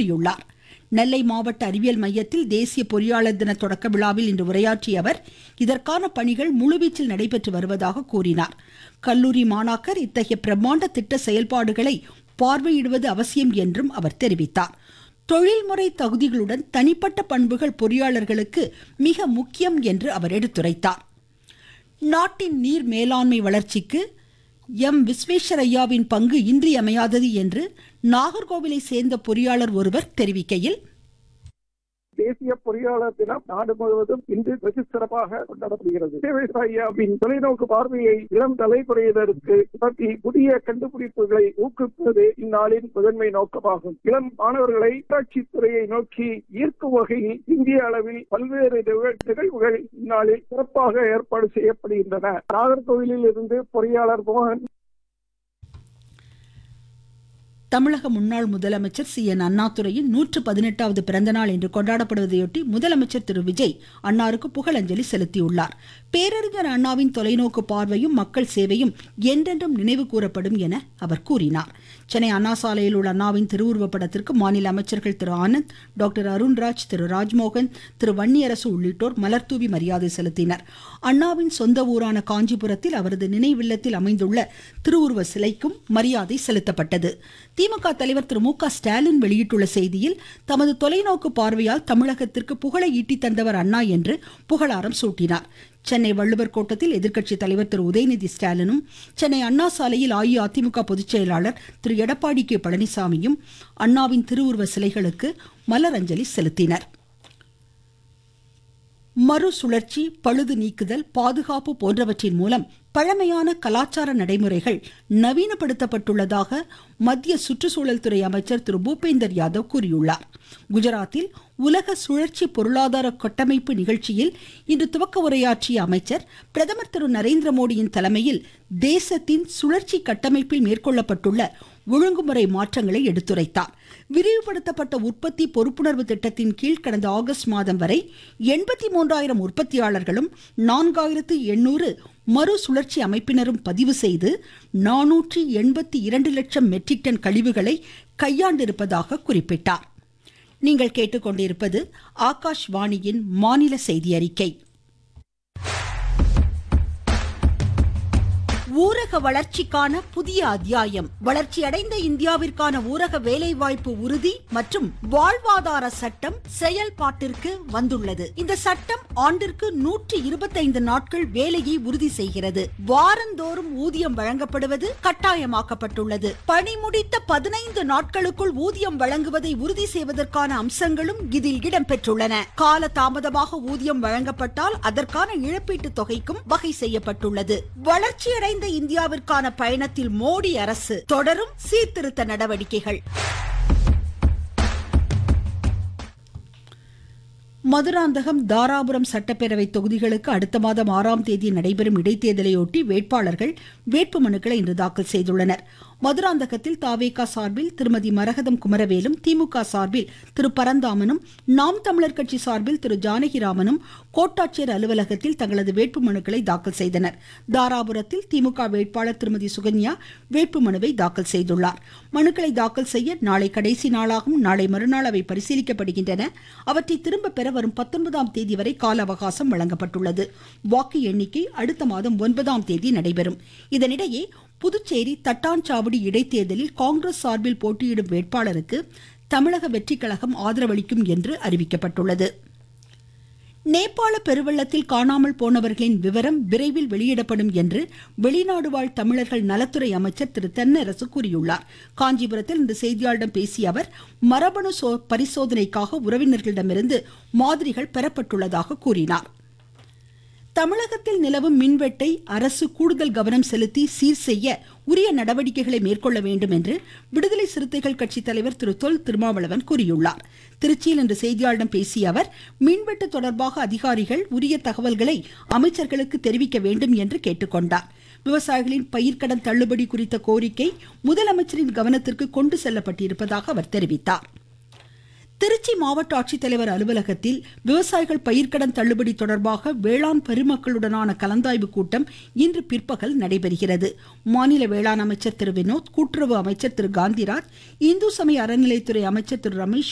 கூறியுள்ளார் நெல்லை மாவட்ட அறிவியல் மையத்தில் தேசிய பொறியாளர் தின தொடக்க விழாவில் இன்று உரையாற்றிய அவர் இதற்கான பணிகள் முழுவீச்சில் நடைபெற்று வருவதாக கூறினார் கல்லூரி மாணாக்கர் இத்தகைய பிரம்மாண்ட திட்ட செயல்பாடுகளை பார்வையிடுவது அவசியம் என்றும் அவர் தெரிவித்தார் தொழில்முறை தகுதிகளுடன் தனிப்பட்ட பண்புகள் பொறியாளர்களுக்கு மிக முக்கியம் என்று அவர் எடுத்துரைத்தார் நாட்டின் நீர் மேலாண்மை வளர்ச்சிக்கு எம் விஸ்வேஸ்வரையாவின் பங்கு இன்றியமையாதது என்று நாகர்கோவிலை சேர்ந்த பொறியாளர் ஒருவர் தெரிவிக்கையில் தேசிய பொறியாளர் தினம் நாடு முழுவதும் இன்று வெகு சிறப்பாக கொண்டாடப்படுகிறது விவசாயியாவின் தொலைநோக்கு பார்வையை இளம் தலைமுறையினருக்கு பற்றி புதிய கண்டுபிடிப்புகளை ஊக்குவிப்பது இந்நாளின் முதன்மை நோக்கமாகும் இளம் மாணவர்களை உள்ளாட்சித் துறையை நோக்கி ஈர்க்கும் வகையில் இந்திய அளவில் பல்வேறு நிகழ்- நிகழ்வுகள் இந்நாளில் சிறப்பாக ஏற்பாடு செய்யப்படுகின்றன நாகர்கோவிலில் இருந்து பொறியாளர் மோகன் தமிழக முன்னாள் முதலமைச்சர் சி என் அண்ணாதுரையின் நூற்று பதினெட்டாவது பிறந்தநாள் இன்று கொண்டாடப்படுவதையொட்டி முதலமைச்சர் திரு விஜய் அன்னாருக்கு புகழஞ்சலி செலுத்தியுள்ளார் பேரறிஞர் அண்ணாவின் தொலைநோக்கு பார்வையும் மக்கள் சேவையும் என்றென்றும் நினைவு கூறப்படும் என அவர் கூறினார் சென்னை அண்ணா சாலையில் உள்ள அண்ணாவின் திருவுருவப் படத்திற்கு மாநில அமைச்சர்கள் திரு ஆனந்த் டாக்டர் அருண்ராஜ் திரு ராஜ்மோகன் திரு வன்னியரசு உள்ளிட்டோர் மலர்தூவி மரியாதை செலுத்தினர் அண்ணாவின் சொந்த ஊரான காஞ்சிபுரத்தில் அவரது நினைவில்லத்தில் அமைந்துள்ள திருவுருவ சிலைக்கும் மரியாதை செலுத்தப்பட்டது திமுக தலைவர் திரு மு க ஸ்டாலின் வெளியிட்டுள்ள செய்தியில் தமது தொலைநோக்கு பார்வையால் தமிழகத்திற்கு புகழை ஈட்டி தந்தவர் அண்ணா என்று புகழாரம் சூட்டினார் சென்னை வள்ளுவர் கோட்டத்தில் எதிர்க்கட்சித் தலைவர் திரு உதயநிதி ஸ்டாலினும் சென்னை அண்ணா சாலையில் அஇஅதிமுக பொதுச் செயலாளர் திரு எடப்பாடி கே பழனிசாமியும் அண்ணாவின் திருவுருவ சிலைகளுக்கு மலரஞ்சலி செலுத்தினர் மறுசுழற்சி பழுது நீக்குதல் பாதுகாப்பு போன்றவற்றின் மூலம் பழமையான கலாச்சார நடைமுறைகள் நவீனப்படுத்தப்பட்டுள்ளதாக மத்திய சுற்றுச்சூழல் துறை அமைச்சர் திரு பூபேந்தர் யாதவ் கூறியுள்ளார் குஜராத்தில் உலக சுழற்சி பொருளாதார கட்டமைப்பு நிகழ்ச்சியில் இன்று துவக்க உரையாற்றிய அமைச்சர் பிரதமர் திரு நரேந்திர மோடியின் தலைமையில் தேசத்தின் சுழற்சி கட்டமைப்பில் மேற்கொள்ளப்பட்டுள்ள ஒழுங்குமுறை மாற்றங்களை எடுத்துரைத்தார் விரிவுபடுத்தப்பட்ட உற்பத்தி பொறுப்புணர்வு திட்டத்தின் கீழ் கடந்த ஆகஸ்ட் மாதம் வரை எண்பத்தி மூன்றாயிரம் உற்பத்தியாளர்களும் நான்காயிரத்து எண்ணூறு மறுசுழற்சி அமைப்பினரும் பதிவு செய்து நானூற்றி எண்பத்தி இரண்டு லட்சம் மெட்ரிக் டன் கழிவுகளை கையாண்டிருப்பதாக குறிப்பிட்டார் நீங்கள் கேட்டுக்கொண்டிருப்பது ஆகாஷ்வாணியின் மாநில செய்தி அறிக்கை ஊரக வளர்ச்சிக்கான புதிய அத்தியாயம் வளர்ச்சியடைந்த இந்தியாவிற்கான ஊரக வேலைவாய்ப்பு உறுதி மற்றும் வாழ்வாதார சட்டம் செயல்பாட்டிற்கு வந்துள்ளது இந்த சட்டம் ஆண்டிற்கு நூற்றி இருபத்தைந்து நாட்கள் வேலையை உறுதி செய்கிறது வாரந்தோறும் ஊதியம் வழங்கப்படுவது கட்டாயமாக்கப்பட்டுள்ளது பணி முடித்த பதினைந்து நாட்களுக்குள் ஊதியம் வழங்குவதை உறுதி செய்வதற்கான அம்சங்களும் இதில் இடம்பெற்றுள்ளன கால தாமதமாக ஊதியம் வழங்கப்பட்டால் அதற்கான இழப்பீட்டுத் தொகைக்கும் வகை செய்யப்பட்டுள்ளது வளர்ச்சியடைந்த இந்தியாவிற்கான பயணத்தில் மோடி அரசு தொடரும் சீர்திருத்த நடவடிக்கைகள் மதுராந்தகம் தாராபுரம் சட்டப்பேரவை தொகுதிகளுக்கு அடுத்த மாதம் ஆறாம் தேதி நடைபெறும் இடைத்தேர்தலையொட்டி வேட்பாளர்கள் வேட்புமனுக்களை இன்று தாக்கல் செய்துள்ளனர் மதுராந்தகத்தில் தாவேகா சார்பில் திருமதி மரகதம் குமரவேலும் திமுக சார்பில் திரு பரந்தாமனும் நாம் தமிழர் கட்சி சார்பில் திரு ஜானகிராமனும் கோட்டாட்சியர் அலுவலகத்தில் தங்களது வேட்புமனுக்களை தாக்கல் செய்தனர் தாராபுரத்தில் திமுக வேட்பாளர் திருமதி சுகன்யா வேட்புமனுவை தாக்கல் செய்துள்ளார் மனுக்களை தாக்கல் செய்ய நாளை கடைசி நாளாகும் நாளை மறுநாள் அவை பரிசீலிக்கப்படுகின்றன அவற்றை திரும்ப பெற வரும் பத்தொன்பதாம் தேதி வரை கால அவகாசம் வழங்கப்பட்டுள்ளது வாக்கு எண்ணிக்கை அடுத்த மாதம் ஒன்பதாம் தேதி நடைபெறும் இதனிடையே புதுச்சேரி தட்டாஞ்சாவடி இடைத்தேர்தலில் காங்கிரஸ் சார்பில் போட்டியிடும் வேட்பாளருக்கு தமிழக வெற்றி கழகம் ஆதரவளிக்கும் என்று அறிவிக்கப்பட்டுள்ளது நேபாள பெருவெள்ளத்தில் காணாமல் போனவர்களின் விவரம் விரைவில் வெளியிடப்படும் என்று வெளிநாடு வாழ் தமிழர்கள் நலத்துறை அமைச்சர் திரு தென்னரசு கூறியுள்ளார் காஞ்சிபுரத்தில் இன்று செய்தியாளர்களிடம் பேசிய அவர் மரபணு சோ- பரிசோதனைக்காக உறவினர்களிடமிருந்து மாதிரிகள் பெறப்பட்டுள்ளதாக கூறினார் தமிழகத்தில் நிலவும் மின்வெட்டை அரசு கூடுதல் கவனம் செலுத்தி சீர் செய்ய உரிய நடவடிக்கைகளை மேற்கொள்ள வேண்டும் என்று விடுதலை சிறுத்தைகள் கட்சி தலைவர் திரு தொல் திருமாவளவன் கூறியுள்ளார் திருச்சியில் இன்று செய்தியாளர்களிடம் பேசிய அவர் மின்வெட்டு தொடர்பாக அதிகாரிகள் உரிய தகவல்களை அமைச்சர்களுக்கு தெரிவிக்க வேண்டும் என்று கேட்டுக்கொண்டார் விவசாயிகளின் பயிர்க்கடன் தள்ளுபடி குறித்த கோரிக்கை முதலமைச்சரின் கவனத்திற்கு கொண்டு செல்லப்பட்டிருப்பதாக அவர் தெரிவித்தார் திருச்சி மாவட்ட ஆட்சித்தலைவர் அலுவலகத்தில் விவசாயிகள் பயிர்க்கடன் தள்ளுபடி தொடர்பாக வேளாண் பெருமக்களுடனான கலந்தாய்வு கூட்டம் இன்று பிற்பகல் நடைபெறுகிறது மாநில வேளாண் அமைச்சர் திரு வினோத் கூட்டுறவு அமைச்சர் திரு காந்திராஜ் இந்து சமய அறநிலைத்துறை அமைச்சர் திரு ரமேஷ்